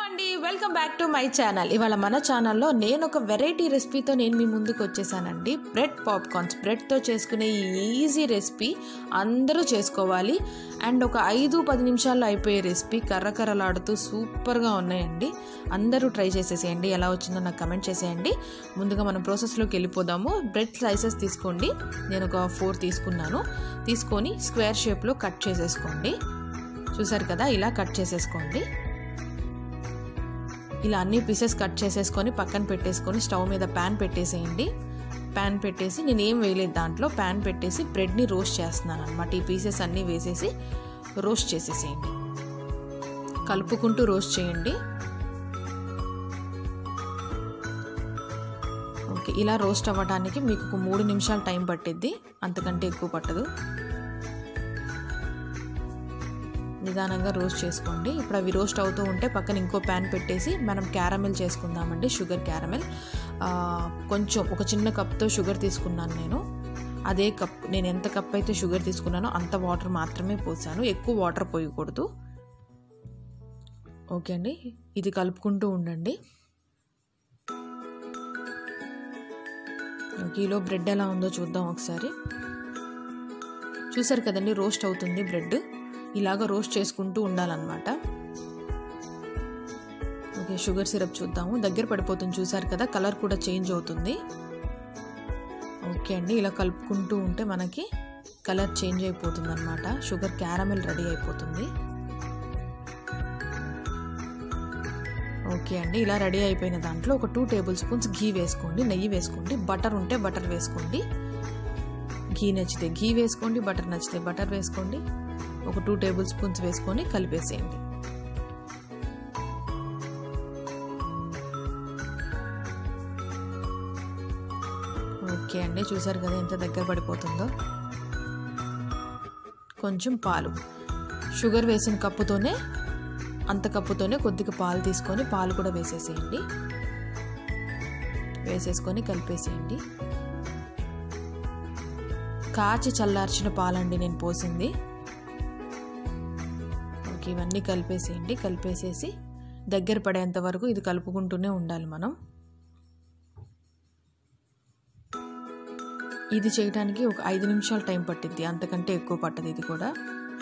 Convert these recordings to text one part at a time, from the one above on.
అండి welcome back to my channel ఇవాళ మన ఛానల్లో నేను ఒక వెరైటీ రెసిపీతో నేను మీ ముందుకు వచ్చేసానండి బ్రెడ్ పాప్కార్న్స్ బ్రెడ్తో చేసుకునే ఈ ఈజీ రెసిపీ అందరూ చేసుకోవాలి అండ్ ఒక ఐదు పది నిమిషాల్లో అయిపోయే రెసిపీ కర్రకర్రలాడుతూ సూపర్గా ఉన్నాయండి అందరూ ట్రై చేసేసేయండి ఎలా వచ్చిందో నాకు కమెంట్ చేసేయండి ముందుగా మనం ప్రాసెస్లోకి వెళ్ళిపోదాము బ్రెడ్ స్లైసెస్ తీసుకోండి నేను ఒక ఫోర్ తీసుకున్నాను తీసుకొని స్క్వేర్ షేప్లో కట్ చేసేసుకోండి చూసారు కదా ఇలా కట్ చేసేసుకోండి ఇలా అన్ని పీసెస్ కట్ చేసేసుకొని పక్కన పెట్టేసుకొని స్టవ్ మీద ప్యాన్ పెట్టేసేయండి ప్యాన్ పెట్టేసి నేను ఏం వేయలేదు దాంట్లో ప్యాన్ పెట్టేసి బ్రెడ్ని రోస్ట్ చేస్తున్నాను అనమాట ఈ పీసెస్ అన్నీ వేసేసి రోస్ట్ చేసేసేయండి కలుపుకుంటూ రోస్ట్ చేయండి ఓకే ఇలా రోస్ట్ అవ్వడానికి మీకు ఒక మూడు నిమిషాలు టైం పట్టిద్ది అంతకంటే ఎక్కువ పట్టదు నిదానంగా రోస్ట్ చేసుకోండి ఇప్పుడు అవి రోస్ట్ అవుతూ ఉంటే పక్కన ఇంకో ప్యాన్ పెట్టేసి మనం క్యారమెల్ చేసుకుందామండి షుగర్ క్యారమెల్ కొంచెం ఒక చిన్న కప్తో షుగర్ తీసుకున్నాను నేను అదే కప్ నేను ఎంత కప్ అయితే షుగర్ తీసుకున్నానో అంత వాటర్ మాత్రమే పోసాను ఎక్కువ వాటర్ పోయకూడదు ఓకే అండి ఇది కలుపుకుంటూ ఉండండి కిలో బ్రెడ్ ఎలా ఉందో చూద్దాం ఒకసారి చూసారు కదండి రోస్ట్ అవుతుంది బ్రెడ్ ఇలాగ రోస్ట్ చేసుకుంటూ ఉండాలన్నమాట ఓకే షుగర్ సిరప్ చూద్దాము దగ్గర పడిపోతుంది చూసారు కదా కలర్ కూడా చేంజ్ అవుతుంది ఓకే అండి ఇలా కలుపుకుంటూ ఉంటే మనకి కలర్ చేంజ్ అయిపోతుంది అనమాట షుగర్ క్యారమెల్ రెడీ అయిపోతుంది ఓకే అండి ఇలా రెడీ అయిపోయిన దాంట్లో ఒక టూ టేబుల్ స్పూన్స్ ఘీ వేసుకోండి నెయ్యి వేసుకోండి బటర్ ఉంటే బటర్ వేసుకోండి ఘీ నచ్చితే ఘీ వేసుకోండి బటర్ నచ్చితే బటర్ వేసుకోండి ఒక టూ టేబుల్ స్పూన్స్ వేసుకొని కలిపేసేయండి ఓకే అండి చూసారు కదా ఎంత దగ్గర పడిపోతుందో కొంచెం పాలు షుగర్ వేసిన కప్పుతోనే అంత కప్పుతోనే కొద్దిగా పాలు తీసుకొని పాలు కూడా వేసేసేయండి వేసేసుకొని కలిపేసేయండి కాచి చల్లార్చిన పాలండి నేను పోసింది ఓకే ఇవన్నీ కలిపేసేయండి కలిపేసేసి దగ్గర పడేంత వరకు ఇది కలుపుకుంటూనే ఉండాలి మనం ఇది చేయడానికి ఒక ఐదు నిమిషాలు టైం పట్టిద్ది అంతకంటే ఎక్కువ పట్టదు ఇది కూడా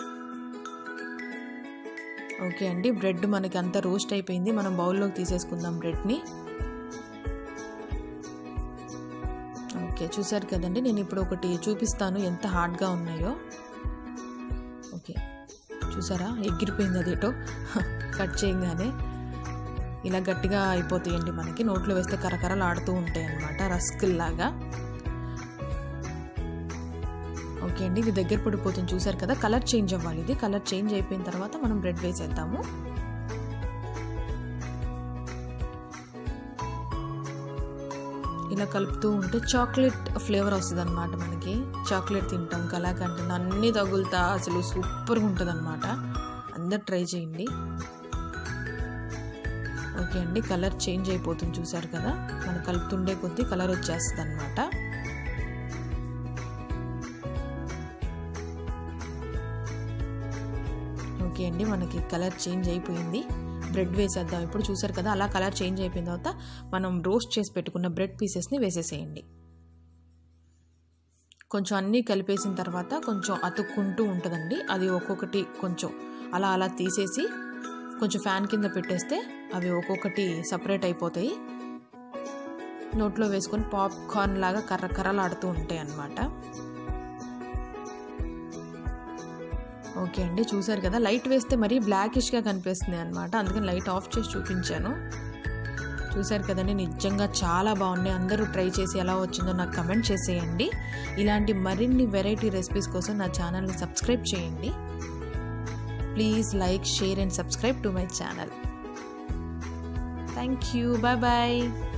ఓకే అండి బ్రెడ్ మనకి అంతా రోస్ట్ అయిపోయింది మనం బౌల్లోకి తీసేసుకుందాం బ్రెడ్ని ఓకే చూసారు కదండి నేను ఇప్పుడు ఒకటి చూపిస్తాను ఎంత హార్డ్గా ఉన్నాయో ఓకే చూసారా ఎగిరిపోయింది అదేటో కట్ చేయగానే ఇలా గట్టిగా అయిపోతాయండి మనకి నోట్లో వేస్తే కరకరలు ఆడుతూ ఉంటాయి అన్నమాట రస్కుల్లాగా ఓకే అండి ఇది దగ్గర పడిపోతుంది చూసారు కదా కలర్ చేంజ్ అవ్వాలి ఇది కలర్ చేంజ్ అయిపోయిన తర్వాత మనం బ్రెడ్ వేసేద్దాము ఇలా కలుపుతూ ఉంటే చాక్లెట్ ఫ్లేవర్ వస్తుంది అనమాట మనకి చాక్లెట్ తింటాం కలాకంటే అన్నీ తగులుతా అసలు సూపర్గా ఉంటుంది అనమాట అందరు ట్రై చేయండి ఓకే అండి కలర్ చేంజ్ అయిపోతుంది చూసారు కదా మనం కలుపుతుండే కొద్దీ కలర్ వచ్చేస్తుంది అనమాట ఓకే అండి మనకి కలర్ చేంజ్ అయిపోయింది బ్రెడ్ వేసేద్దాం ఇప్పుడు చూసారు కదా అలా కలర్ చేంజ్ అయిపోయిన తర్వాత మనం రోస్ట్ చేసి పెట్టుకున్న బ్రెడ్ పీసెస్ని వేసేసేయండి కొంచెం అన్నీ కలిపేసిన తర్వాత కొంచెం అతుక్కుంటూ ఉంటుందండి అది ఒక్కొక్కటి కొంచెం అలా అలా తీసేసి కొంచెం ఫ్యాన్ కింద పెట్టేస్తే అవి ఒక్కొక్కటి సపరేట్ అయిపోతాయి నోట్లో వేసుకొని పాప్కార్న్ లాగా కర్ర కర్రలాడుతూ ఉంటాయి అన్నమాట ఓకే అండి చూసారు కదా లైట్ వేస్తే మరీ బ్లాకిష్గా కనిపిస్తుంది అనమాట అందుకని లైట్ ఆఫ్ చేసి చూపించాను చూసారు కదండి నిజంగా చాలా బాగున్నాయి అందరూ ట్రై చేసి ఎలా వచ్చిందో నాకు కమెంట్ చేసేయండి ఇలాంటి మరిన్ని వెరైటీ రెసిపీస్ కోసం నా ఛానల్ని సబ్స్క్రైబ్ చేయండి please like share and subscribe to my channel thank you bye bye